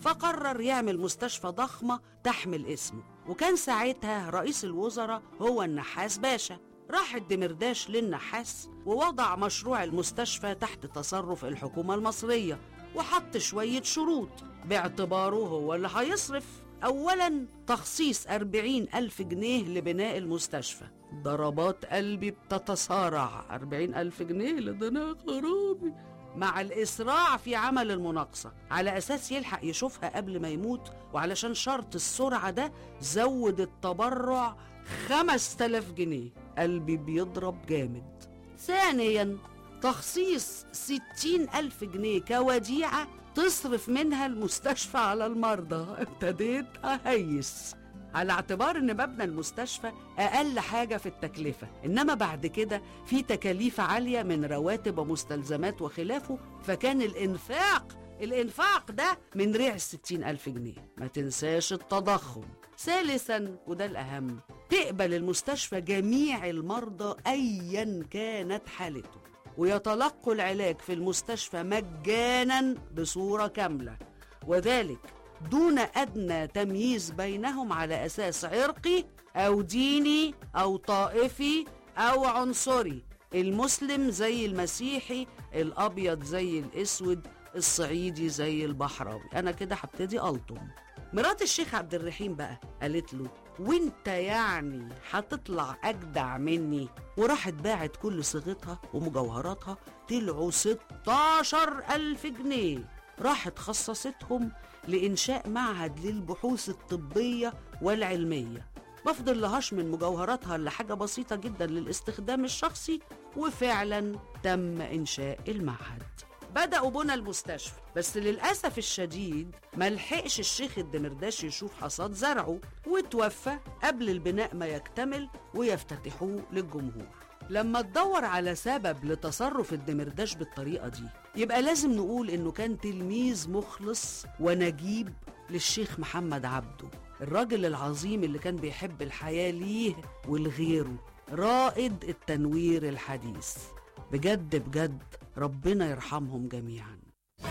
فقرر يعمل مستشفى ضخمة تحمل اسمه وكان ساعتها رئيس الوزراء هو النحاس باشا راح الدمرداش للنحاس ووضع مشروع المستشفى تحت تصرف الحكومة المصرية وحط شوية شروط باعتباره هو اللي هيصرف أولا تخصيص أربعين ألف جنيه لبناء المستشفى ضربات قلبي بتتصارع أربعين ألف جنيه لده خرابي مع الإسراع في عمل المناقصة على أساس يلحق يشوفها قبل ما يموت وعلشان شرط السرعة ده زود التبرع خمس تلاف جنيه قلبي بيضرب جامد ثانيا تخصيص ستين ألف جنيه كوديعة تصرف منها المستشفى على المرضى ابتديت أهيس على اعتبار ان مبنى المستشفى اقل حاجه في التكلفه انما بعد كده في تكاليف عاليه من رواتب ومستلزمات وخلافه فكان الانفاق الانفاق ده من ريع الستين ألف جنيه ما تنساش التضخم ثالثا وده الأهم تقبل المستشفى جميع المرضى أيا كانت حالته ويتلقوا العلاج في المستشفى مجانا بصورة كاملة وذلك دون أدنى تمييز بينهم على أساس عرقي أو ديني أو طائفي أو عنصري المسلم زي المسيحي الأبيض زي الأسود الصعيدي زي البحراوي أنا كده هبتدي ألطم مرات الشيخ عبد الرحيم بقى قالت له وانت يعني هتطلع أجدع مني وراحت باعت كل صيغتها ومجوهراتها طلعوا 16 ألف جنيه راحت خصصتهم لإنشاء معهد للبحوث الطبية والعلمية بفضل لهاش من مجوهراتها لحاجة بسيطة جدا للاستخدام الشخصي وفعلا تم إنشاء المعهد بدأوا بنى المستشفى بس للأسف الشديد ملحقش الشيخ الدمرداش يشوف حصاد زرعه وتوفى قبل البناء ما يكتمل ويفتتحوه للجمهور لما تدور على سبب لتصرف الدمرداش بالطريقة دي يبقى لازم نقول إنه كان تلميذ مخلص ونجيب للشيخ محمد عبده الراجل العظيم اللي كان بيحب الحياة ليه ولغيره رائد التنوير الحديث بجد بجد ربنا يرحمهم جميعا